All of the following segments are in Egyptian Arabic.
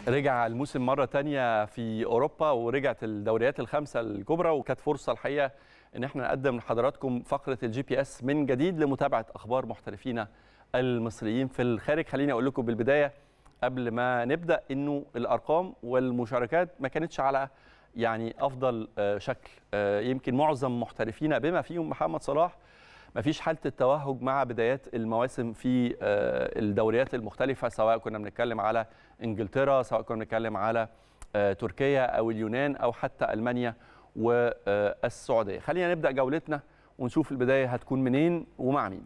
رجع الموسم مرة تانية في أوروبا ورجعت الدوريات الخمسة الكبرى وكانت فرصة الحقيقة إن احنا نقدم لحضراتكم فقرة الجي بي اس من جديد لمتابعة أخبار محترفينا المصريين في الخارج خليني أقول لكم بالبداية قبل ما نبدأ إنه الأرقام والمشاركات ما كانتش على يعني أفضل آه، شكل آه، يمكن معظم محترفينا بما فيهم محمد صلاح ما فيش حاله التوهج مع بدايات المواسم في آه، الدوريات المختلفه سواء كنا بنتكلم على انجلترا سواء كنا بنتكلم على آه، تركيا او اليونان او حتى المانيا والسعوديه خلينا نبدا جولتنا ونشوف البدايه هتكون منين ومع مين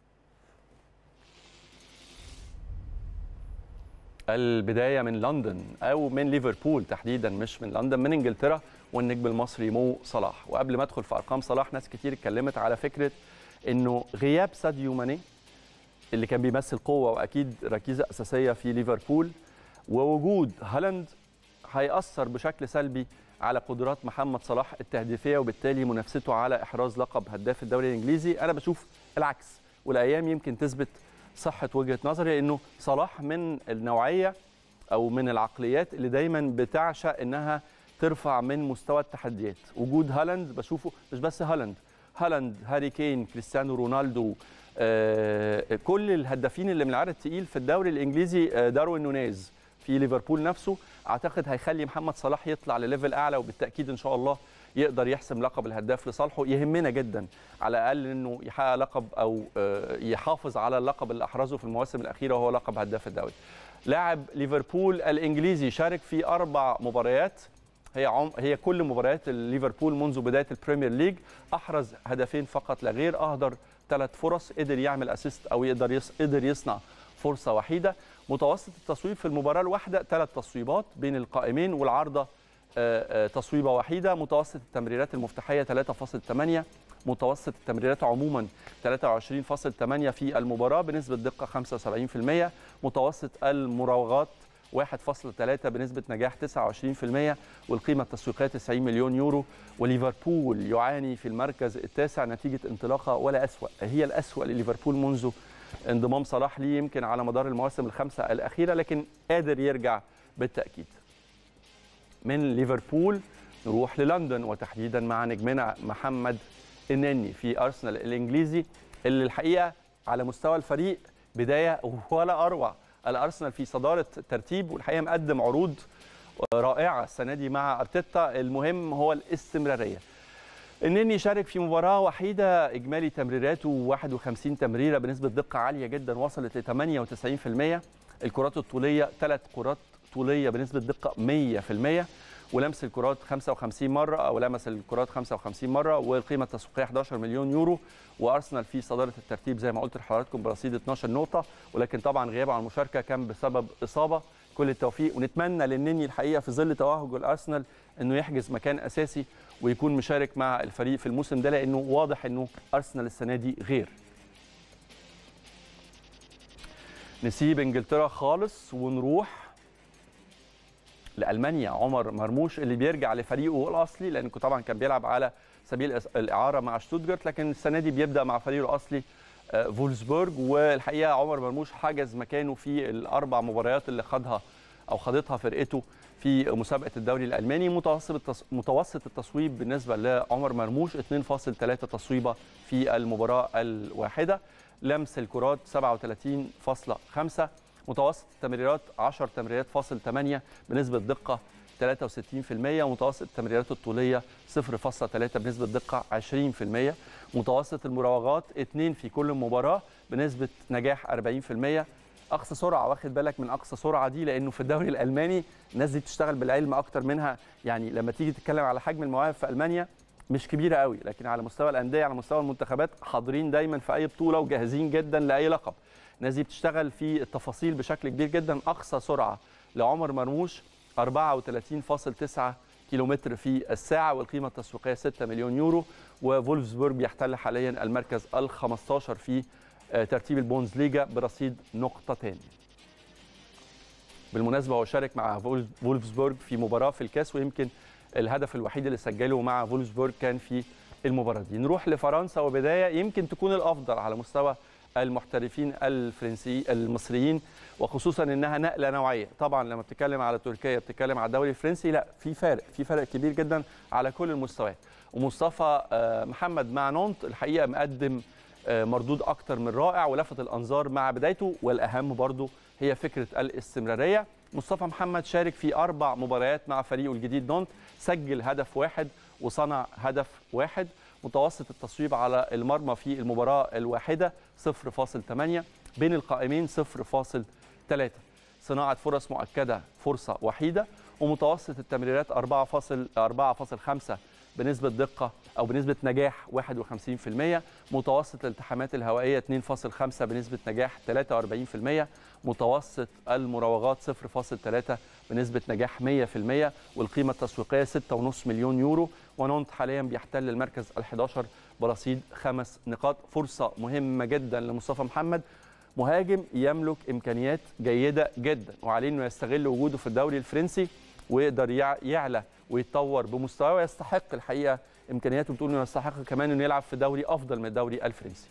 البدايه من لندن او من ليفربول تحديدا مش من لندن من انجلترا والنجم المصري مو صلاح وقبل ما ادخل في ارقام صلاح ناس كتير اتكلمت على فكره انه غياب ساديو ماني اللي كان بيمثل قوه واكيد ركيزه اساسيه في ليفربول ووجود هالاند هيأثر بشكل سلبي على قدرات محمد صلاح التهديفيه وبالتالي منافسته على احراز لقب هداف الدوري الانجليزي انا بشوف العكس والايام يمكن تثبت صحه وجهه نظري انه صلاح من النوعيه او من العقليات اللي دايما بتعشق انها ترفع من مستوى التحديات وجود هالاند بشوفه مش بس هالاند هالاند هاري كين كريستيانو رونالدو آه، كل الهدافين اللي من العدد التقيل في الدوري الانجليزي آه، داروين نونيز في ليفربول نفسه اعتقد هيخلي محمد صلاح يطلع لليفل اعلى وبالتاكيد ان شاء الله يقدر يحسم لقب الهداف لصالحه يهمنا جدا على الاقل انه يحقق لقب او آه، يحافظ على اللقب اللي احرزه في المواسم الاخيره وهو لقب هداف الدوري لاعب ليفربول الانجليزي شارك في اربع مباريات هي عم هي كل مباريات ليفربول منذ بدايه البريمير ليج احرز هدفين فقط لا غير اهدر ثلاث فرص قدر يعمل اسيست او يقدر يص... قدر يصنع فرصه وحيده متوسط التصويب في المباراه الواحده ثلاث تصويبات بين القائمين والعارضه آه، آه، تصويبه وحيده متوسط التمريرات المفتاحيه 3.8 متوسط التمريرات عموما 23.8 في المباراه بنسبه دقه 75% متوسط المراوغات 1.3 بنسبة نجاح 29% والقيمة التسويقية 90 مليون يورو وليفربول يعاني في المركز التاسع نتيجة انطلاقة ولا أسوأ هي الأسوأ لليفربول منذ انضمام صلاح ليه يمكن على مدار المواسم الخمسة الأخيرة لكن قادر يرجع بالتأكيد من ليفربول نروح للندن وتحديدا مع نجمنا محمد النني في أرسنال الإنجليزي اللي الحقيقة على مستوى الفريق بداية ولا أروع الارسنال في صداره الترتيب والحقيقه مقدم عروض رائعه السنه دي مع ارتيتا المهم هو الاستمراريه النني شارك في مباراه وحيده اجمالي تمريراته 51 تمريره بنسبه دقه عاليه جدا وصلت ل 98% الكرات الطوليه ثلاث كرات طوليه بنسبه دقه 100% ولمس الكرات 55 مره او لمس الكرات 55 مره والقيمه التسويقيه 11 مليون يورو وارسنال في صداره الترتيب زي ما قلت لحضراتكم برصيد 12 نقطه ولكن طبعا غيابه عن المشاركه كان بسبب اصابه كل التوفيق ونتمنى للنني الحقيقه في ظل توهج الارسنال انه يحجز مكان اساسي ويكون مشارك مع الفريق في الموسم ده لانه واضح انه ارسنال السنه دي غير نسيب انجلترا خالص ونروح لالمانيا عمر مرموش اللي بيرجع لفريقه الاصلي لانه طبعا كان بيلعب على سبيل الاعاره مع شتوتجارت لكن السنه دي بيبدا مع فريقه الاصلي آه، فولسبورج والحقيقه عمر مرموش حجز مكانه في الاربع مباريات اللي خدها او خدتها فرقته في مسابقه الدوري الالماني متوسط التص... متوسط التصويب بالنسبه لعمر مرموش 2.3 تصويبه في المباراه الواحده لمس الكرات 37.5 متوسط التمريرات 10 تمريرات فاصل 8 بنسبه دقه 63% ومتوسط التمريرات الطوليه 0.3 بنسبه دقه 20% متوسط المراوغات 2 في كل مباراه بنسبه نجاح 40% اقصى سرعه واخد بالك من اقصى سرعه دي لانه في الدوري الالماني الناس دي بتشتغل بالعلم اكتر منها يعني لما تيجي تتكلم على حجم المواهب في المانيا مش كبيره قوي لكن على مستوى الانديه على مستوى المنتخبات حاضرين دايما في اي بطوله وجاهزين جدا لاي لقب الناس دي بتشتغل في التفاصيل بشكل كبير جدا اقصى سرعه لعمر مرموش 34.9 كيلومتر في الساعة والقيمة التسويقية 6 مليون يورو وفولفسبورج بيحتل حاليا المركز ال 15 في آه، ترتيب البونز ليجا برصيد نقطتين بالمناسبة هو شارك مع فولف- فولفسبورج في مباراة في الكاس ويمكن الهدف الوحيد اللي سجله مع فولفسبورج كان في المباراة دي نروح لفرنسا وبداية يمكن تكون الأفضل على مستوى المحترفين الفرنسي المصريين وخصوصا انها نقله نوعيه طبعا لما بتتكلم على تركيا بتتكلم على الدوري الفرنسي لا في فارق في فرق كبير جدا على كل المستويات ومصطفى محمد مع نونت الحقيقه مقدم مردود اكتر من رائع ولفت الانظار مع بدايته والاهم برضه هي فكره الاستمراريه مصطفى محمد شارك في اربع مباريات مع فريقه الجديد نونت سجل هدف واحد وصنع هدف واحد متوسط التصويب على المرمى في المباراه الواحده 0.8 بين القائمين 0.3 صناعه فرص مؤكده فرصه وحيده ومتوسط التمريرات 4.4.5 بنسبه دقه او بنسبه نجاح 51% متوسط الالتحامات الهوائيه 2.5 بنسبه نجاح 43% متوسط المراوغات 0.3 بنسبه نجاح 100% والقيمه التسويقيه 6.5 مليون يورو ونونت حاليا بيحتل المركز ال11 برصيد خمس نقاط فرصه مهمه جدا لمصطفى محمد مهاجم يملك امكانيات جيده جدا وعليه انه يستغل وجوده في الدوري الفرنسي ويقدر يعلى ويتطور بمستواه ويستحق الحقيقه امكانياته بتقول انه يستحق كمان انه يلعب في دوري افضل من الدوري الفرنسي.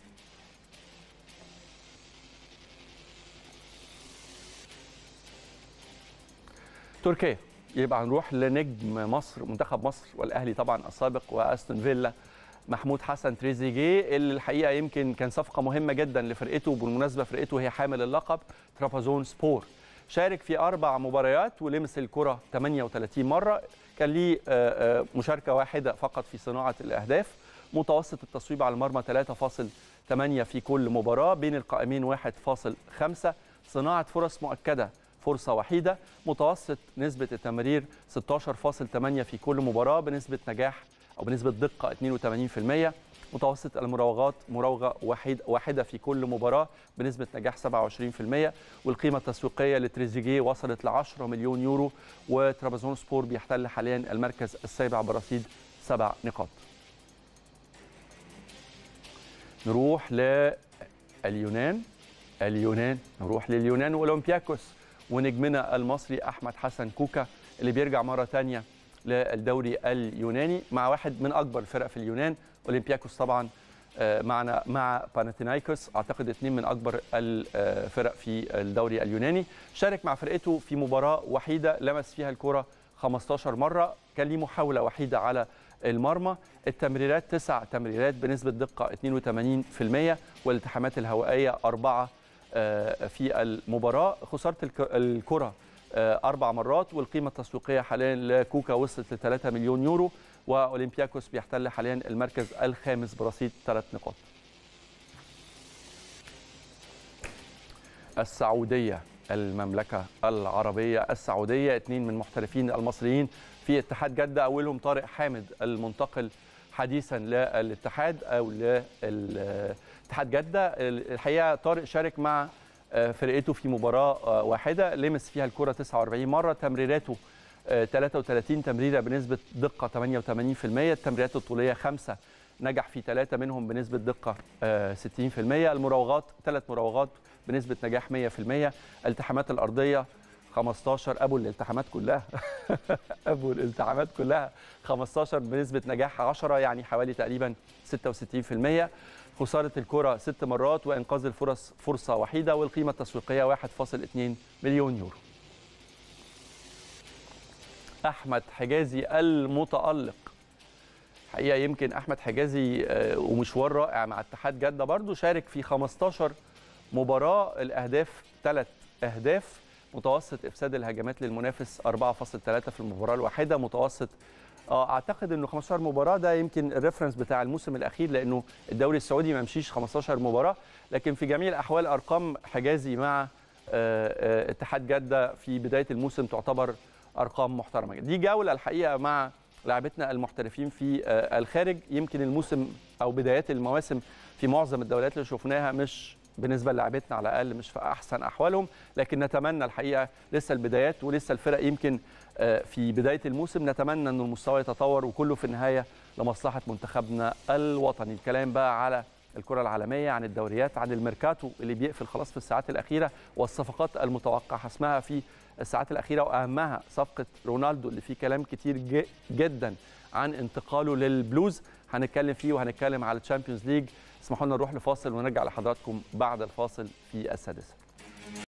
تركيا يبقى هنروح لنجم مصر منتخب مصر والاهلي طبعا السابق واستون فيلا محمود حسن تريزيجيه اللي الحقيقه يمكن كان صفقه مهمه جدا لفرقته وبالمناسبه فرقته هي حامل اللقب ترابازون سبور شارك في اربع مباريات ولمس الكره 38 مره كان ليه مشاركه واحده فقط في صناعه الاهداف متوسط التصويب على المرمى 3.8 في كل مباراه بين القائمين 1.5 صناعه فرص مؤكده فرصه وحيده متوسط نسبه التمرير 16.8 في كل مباراه بنسبه نجاح او بنسبه دقه 82% متوسط المراوغات مراوغه واحد واحده في كل مباراه بنسبه نجاح 27% والقيمه التسويقيه لتريزيجيه وصلت ل 10 مليون يورو وترابزون سبور بيحتل حاليا المركز السابع برصيد سبع نقاط. نروح لليونان اليونان نروح لليونان واولمبياكوس ونجمنا المصري احمد حسن كوكا اللي بيرجع مره ثانيه للدوري اليوناني مع واحد من اكبر الفرق في اليونان اولمبياكوس طبعا معنا مع باناثينايكوس اعتقد اثنين من اكبر الفرق في الدوري اليوناني شارك مع فرقته في مباراه وحيده لمس فيها الكره 15 مره كان ليه محاوله وحيده على المرمى التمريرات تسع تمريرات بنسبه دقه 82% والالتحامات الهوائيه أربعة في المباراه خساره الكره اربع مرات والقيمه التسويقيه حاليا لكوكا وصلت ل 3 مليون يورو واولمبياكوس بيحتل حاليا المركز الخامس برصيد ثلاث نقاط. السعوديه المملكه العربيه السعوديه اثنين من محترفين المصريين في اتحاد جده اولهم طارق حامد المنتقل حديثا للاتحاد او للاتحاد جده الحقيقه طارق شارك مع فرقته في مباراه واحده لمس فيها الكره 49 مره تمريراته 33 تمريره بنسبه دقه 88% التمريرات الطوليه خمسه نجح في ثلاثه منهم بنسبه دقه 60% المراوغات ثلاث مراوغات بنسبه نجاح 100% الالتحامات الارضيه 15 ابو الالتحامات كلها ابو الالتحامات كلها 15 بنسبه نجاح 10 يعني حوالي تقريبا 66% خساره الكره ست مرات وانقاذ الفرص فرصه وحيده والقيمه التسويقيه 1.2 مليون يورو. احمد حجازي المتالق حقيقه يمكن احمد حجازي ومشوار رائع مع اتحاد جده برضو شارك في 15 مباراه الاهداف ثلاث اهداف متوسط افساد الهجمات للمنافس 4.3 في المباراه الواحده متوسط اعتقد انه 15 مباراه ده يمكن الريفرنس بتاع الموسم الاخير لانه الدوري السعودي ما مشيش 15 مباراه لكن في جميع الاحوال ارقام حجازي مع اتحاد جده في بدايه الموسم تعتبر ارقام محترمه دي جوله الحقيقه مع لاعبتنا المحترفين في الخارج يمكن الموسم او بدايات المواسم في معظم الدوريات اللي شفناها مش بالنسبه للاعبتنا على الاقل مش في احسن احوالهم لكن نتمنى الحقيقه لسه البدايات ولسه الفرق يمكن في بدايه الموسم نتمنى ان المستوى يتطور وكله في النهايه لمصلحه منتخبنا الوطني الكلام بقى على الكره العالميه عن الدوريات عن الميركاتو اللي بيقفل خلاص في الساعات الاخيره والصفقات المتوقع حسمها في الساعات الاخيره واهمها صفقه رونالدو اللي فيه كلام كتير جدا عن انتقاله للبلوز هنتكلم فيه وهنتكلم على الشامبيونز ليج اسمحوا لنا نروح لفاصل ونرجع لحضراتكم بعد الفاصل في السادسه